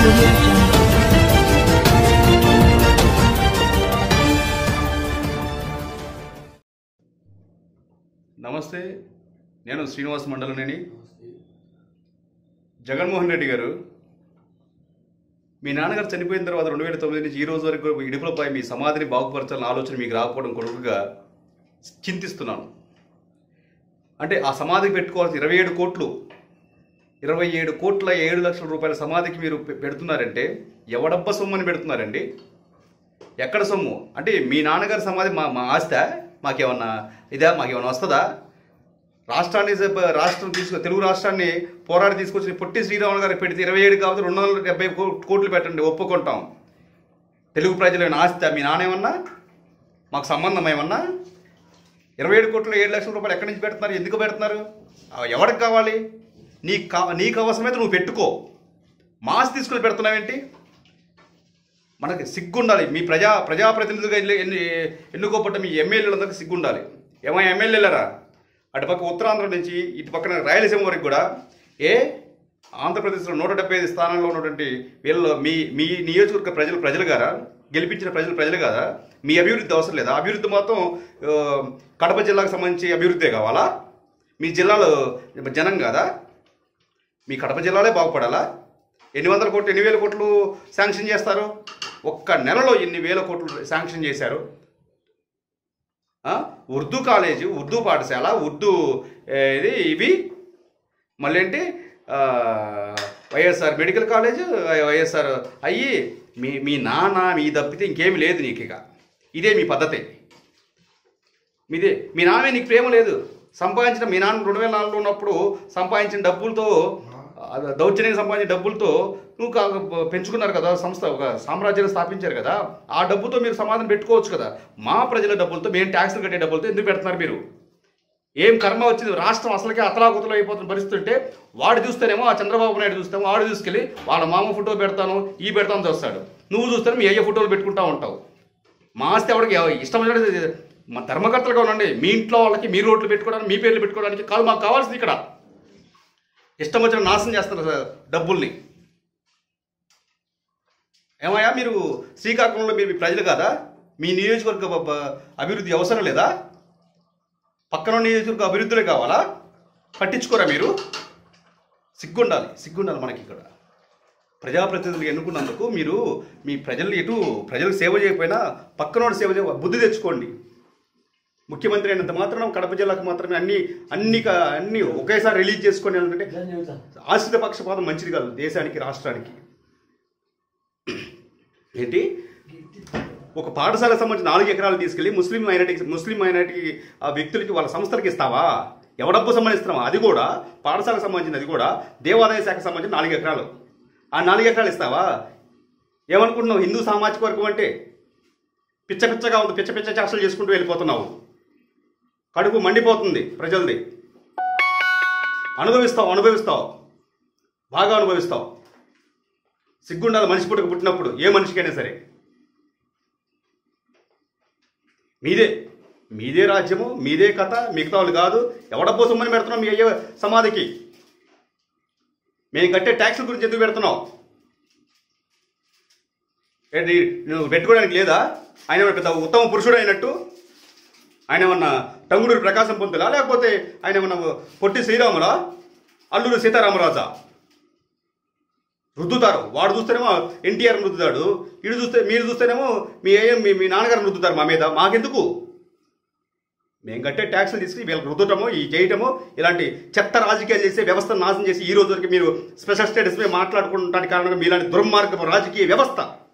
audio jungle. నమస్తే నేను శ్రీనివాస్ మండలనేని జగన్మోహన్ రెడ్డి గారు మీ నాన్నగారు చనిపోయిన తర్వాత రెండు వేల తొమ్మిది నుంచి ఈ రోజు వరకు ఇడుపులపై మీ సమాధిని బాగుపరచాలన్న ఆలోచన మీకు రాకపోవడం కొడుకుగా చింతిస్తున్నాను అంటే ఆ సమాధికి పెట్టుకోవాల్సిన ఇరవై ఏడు కోట్లు ఇరవై ఏడు కోట్ల ఏడు లక్షల రూపాయల సమాధికి మీరు పె- పెడుతున్నారంటే ఎవడబ్బ సొమ్మని పెడుతున్నారండి ఎక్కడ సొమ్ము అంటే మీ నాన్నగారి సమాధి మా మా ఆస్తా మాకేమన్నా ఇదా మాకేమన్నా వస్తుందా రాష్ట్రాన్ని స- రాష్ట్రం తీసుకు తెలుగు రాష్ట్రాన్ని పోరాడి తీసుకొచ్చి పొట్టి శ్రీరాములు గారికి పెడితే ఇరవై ఏడు కాబట్టి రెండు వందల డెబ్బై కో- కోట్లు పెట్టండి ఒప్పుకుంటాం తెలుగు ప్రజలైన ఆస్తి మీ నానేమన్నా మాకు సంబంధం ఏమన్నా ఇరవై ఏడు కోట్లు ఏడు లక్షల రూపాయలు ఎక్కడి నుంచి పెడుతున్నారు ఎందుకు పెడుతున్నారు ఆ, ఎవరికి కావాలి నీకు కా నీకు అవసరమైతే నువ్వు పెట్టుకో మాస్ తీసుకుని పెడుతున్నావేంటి మనకి సిగ్గుండాలి మీ ప్రజా ప్రజాప్రతినిధులుగా ఎన్ని ఎన్ని ఎన్నుకోబట్ట మీ ఎమ్మెల్యేలందరికీ సిగ్గుండాలి ఏమో ఎమ్మెల్యేలరా అటుపక్క ఉత్తరాంధ్ర నుంచి ఇటు పక్కన రాయలసీమ వరకు కూడా ఏ ఆంధ్రప్రదేశ్లో నూట డెబ్బై ఐదు స్థానాల్లో ఉన్నటువంటి వీళ్ళలో మీ మీ నియోజకవర్గ ప్రజలు ప్రజలు గారా గెలిపించిన ప్రజలు ప్రజలు కాదా మీ అభివృద్ధి అవసరం లేదా అభివృద్ధి మొత్తం ఆ, కడప జిల్లాకు సంబంధించి అభివృద్ధే కావాలా మీ జిల్లాలో జనం కాదా మీ కడప జిల్లాలే బాగుపడాలా ఎన్ని వందల కోట్లు ఎన్ని వేల కోట్లు శాంక్షన్ చేస్తారు ఒక్క నెలలో ఎన్ని వేల కోట్లు శాంక్షన్ చేశారు ఆ? ఉర్దూ కాలేజీ ఉర్దూ పాఠశాల ఉర్దూ ఏ, ఇది ఇవి మళ్ళీ ఏంటి ఆ, వైఎస్ఆర్ మెడికల్ కాలేజ్ వైఎస్ఆర్ అయ్యి మీ మీ నాన్న మీ తప్పితే ఇంకేమి లేదు నీకు ఇక ఇదే మీ పద్ధతి మీదే మీ నాన్న మీద నీకు ప్రేమ లేదు సంపాదించిన మీ నాన్న రెండు వేల నాలుగులో ఉన్నప్పుడు సంపాదించిన డబ్బులతో ఆ, దౌర్జన్యం సంపాదించిన డబ్బులతో నువ్వు కా- పెంచుకున్నారు కదా సంస్థ ఒక సామ్రాజ్యాన్ని స్థాపించారు కదా ఆ డబ్బుతో మీరు సమాధానం పెట్టుకోవచ్చు కదా మా ప్రజల డబ్బులతో మేము ట్యాక్సులు కట్టే డబ్బులతో ఎందుకు పెడుతున్నారు మీరు ఏం కర్మ వచ్చింది రాష్ట్రం అసలుకే అతలాకుతలు అయిపోతున్న పరిస్థితి ఉంటే వాడు చూస్తేనేమో ఆ చంద్రబాబు నాయుడు చూస్తాము వాడు తీసుకెళ్ళి వాళ్ళ మామ ఫోటో పెడతాను ఈ పెడతాను చూస్తాడు నువ్వు చూస్తే మీ అయ్య ఫోటోలు పెట్టుకుంటా ఉంటావు మా ఆస్తి ఎవరికి ఎవ- ఇష్టం వచ్చినట్టు మా ధర్మకర్తలుగా ఉండండి మీ ఇంట్లో వాళ్ళకి మీ రోడ్లు పెట్టుకోవడానికి మీ పేర్లు పెట్టుకోవడానికి కాదు మాకు కావాల్సింది ఇక్కడ ఇష్టం వచ్చిన నాశనం చేస్తున్నారు సార్ డబ్బుల్ని ఏమయ్యా మీరు శ్రీకాకుళంలో మీరు మీ ప్రజలు కాదా మీ నియోజకవర్గ బ- బ- అభివృద్ధి అవసరం లేదా పక్కన ఉన్న నియోజకవర్గ అభివృద్ధులే కావాలా పట్టించుకోరా మీరు సిగ్గుండాలి సిగ్గుండాలి మనకి ఇక్కడ ప్రజాప్రతినిధులు ఎన్నుకున్నందుకు మీరు మీ ప్రజలు ఎటు ప్రజలకు సేవ చేయకపోయినా పక్కనోడు సేవ చేయ బుద్ధి తెచ్చుకోండి ముఖ్యమంత్రి అయినంత మాత్రం కడప జిల్లాకు మాత్రమే అన్ని అన్ని క- అన్ని ఒకేసారి రిలీజ్ చేసుకొని అంటే ఆశ్రిత పక్షపాతం మంచిది కాదు దేశానికి రాష్ట్రానికి ఏంటి ఒక పాఠశాలకు సంబంధించిన నాలుగు ఎకరాలు తీసుకెళ్లి ముస్లిం మైనార్టీకి ముస్లిం మైనార్టీ ఆ వ్యక్తులకి వాళ్ళ సంస్థలకి ఇస్తావా ఎవడబ్బు సంబంధిస్తున్నావా అది కూడా పాఠశాలకు సంబంధించిన అది కూడా దేవాదాయ శాఖకు సంబంధించిన నాలుగు ఎకరాలు ఆ నాలుగు ఎకరాలు ఇస్తావా ఏమనుకుంటున్నావు హిందూ సామాజిక వర్గం అంటే పిచ్చ పిచ్చగా ఉంది పిచ్చ పిచ్చ చేష్టలు చేసుకుంటూ వెళ్ళిపోతున్నావు కడుపు మండిపోతుంది ప్రజలది అనుభవిస్తావు అనుభవిస్తావు బాగా అనుభవిస్తావు సిగ్గుండాలి మనిషి పుట్టుక పుట్టినప్పుడు ఏ మనిషికైనా సరే మీదే మీదే రాజ్యము మీదే కథ మిగతా వాళ్ళు కాదు ఎవడబ్బో సొమ్మని పెడుతున్నావు మీ అయ్యే సమాధికి మేము కట్టే ట్యాక్సుల గురించి ఎందుకు పెడుతున్నావు ఏంటి నువ్వు పెట్టుకోవడానికి లేదా ఆయన ఏమన్నా పెద్ద ఉత్తమ పురుషుడు అయినట్టు ఆయన ఏమన్నా టంగుడూరు ప్రకాశం పొందులా లేకపోతే ఆయన ఏమన్నా పొట్టి శ్రీరాములా అల్లూరు సీతారామరాజా రుద్దుతారు వాడు చూస్తేనేమో ఎన్టీఆర్ రుద్దుతాడు ఇడు చూస్తే మీరు చూస్తేనేమో మీ ఏ మీ మీ నాన్నగారు రుద్దుతారు మా మీద మాకెందుకు మేము కట్టే ట్యాక్సులు తీసుకుని వీళ్ళకి రుద్దటము ఈ చేయటము ఇలాంటి చెత్త రాజకీయాలు చేసే వ్యవస్థను నాశనం చేసి ఈ రోజు వరకు మీరు స్పెషల్ స్టేటస్ మీద మాట్లాడుకుంటానికి కారణంగా మీలాంటి దుర్మార్గపు రాజకీయ వ్యవస్థ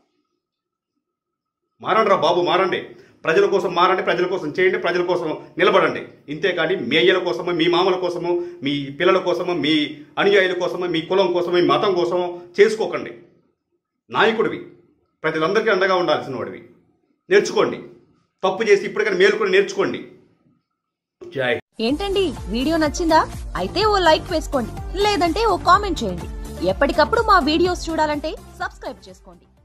మారండి రా బాబు మారండి ప్రజల కోసం మారండి ప్రజల కోసం చేయండి ప్రజల కోసం నిలబడండి ఇంతేకాని మీ అయ్యల కోసము మీ మామల కోసము మీ పిల్లల కోసము మీ అనుయాయుల కోసము మీ కులం కోసము మీ మతం కోసము చేసుకోకండి నాయకుడివి ప్రజలందరికీ అండగా ఉండాల్సిన వాడివి నేర్చుకోండి తప్పు చేసి ఇప్పటికైనా మేలుకొని నేర్చుకోండి జై ఏంటండి వీడియో నచ్చిందా అయితే ఓ లైక్ వేసుకోండి లేదంటే ఓ కామెంట్ చేయండి ఎప్పటికప్పుడు మా వీడియోస్ చూడాలంటే సబ్స్క్రైబ్ చేసుకోండి